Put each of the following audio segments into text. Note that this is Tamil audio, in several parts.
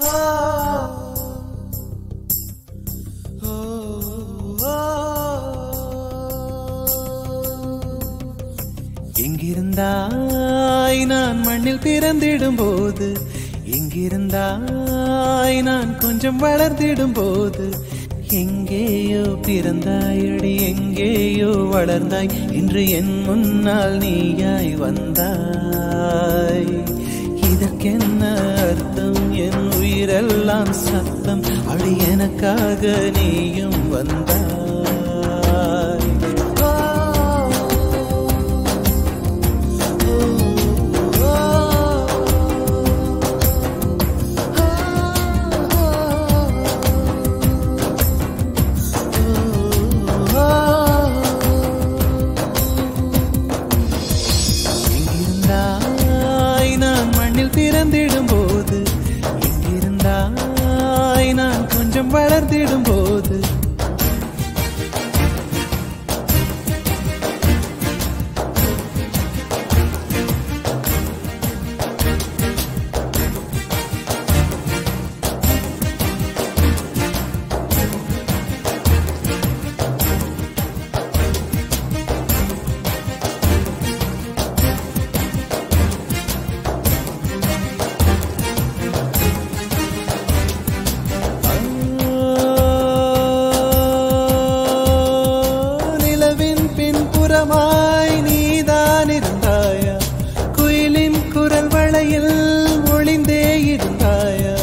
எங்கிருந்தாய் நான் மண்ணில் பிறந்திடும் போது எங்கிருந்தாய் நான் கொஞ்சம் வளர்ந்திடும் போது எங்கேயோ பிறந்தாயடி எங்கேயோ வளர்ந்தாய் இன்று என் முன்னால் நீயாய் வந்தாய் இதற்கென்ன அர்த்தம் என் உயிரெல்லாம் சத்தம் அடி எனக்காக நீயும் வந்தாய் எங்கிருந்தாய் நான் மண்ணில் பிறந்திடும் போது எங்கிருந்தாய் நான் கொஞ்சம் வளர்ந்திடும் போது நிலவின் பின்புறமாய் நீதான் இருந்தாயா குயிலின் குரல் வளையில் ஒளிந்தே இருந்தாயா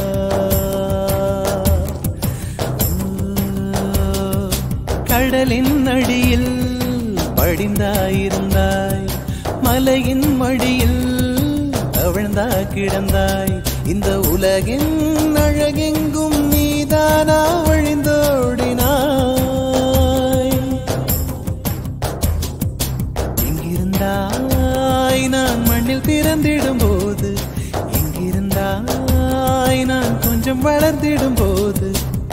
கடலின் அடியில் படிந்தாயிருந்தாய் மலையின் மடியில் தவழ்ந்தா கிடந்தாய் இந்த உலகின் அழகெங்கும் நீதானா வழிந்தோடினாய் எங்கிருந்தாய் நான் மண்ணில் பிறந்திடும் போது எங்கிருந்தாய் நான் கொஞ்சம் வளர்ந்திடும் போது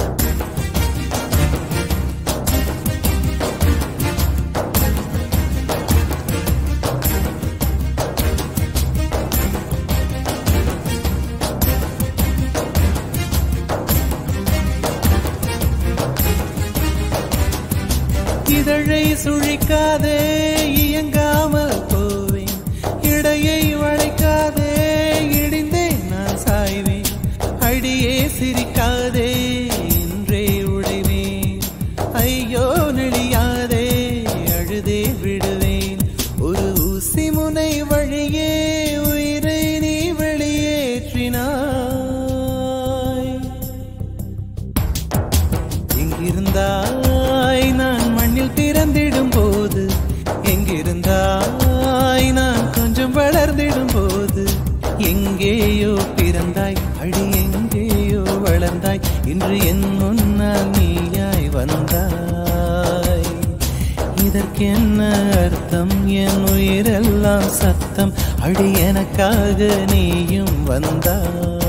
இதழை சுழிக்காதே இயங்காமல் போவேன் இடையை வளைக்காதே இடிந்தேன் நான் சாய்வேன் அடியே சிரிக்காதே என்றே உடைவேன் ஐயோ நெளியாதே அழுதே விடுவேன் ஒரு ஊசி முனை வழியே உயிரை நீ வெளியேற்றினாய் எங்கிருந்தாய் நான் மண்ணில் பிறந்திடும் போது எங்கிருந்தாய் நான் கொஞ்சம் வளர்ந்திடும் போது எங்கேயோ பிறந்தாய் அடி எங்கேயோ வளர்ந்தாய் இன்று என் முன்னால் நீயாய் வந்தாய் இதற்கென்ன அர்த்தம் என் உயிரெல்லாம் சத்தம் அடி எனக்காக நீயும் வந்தாய்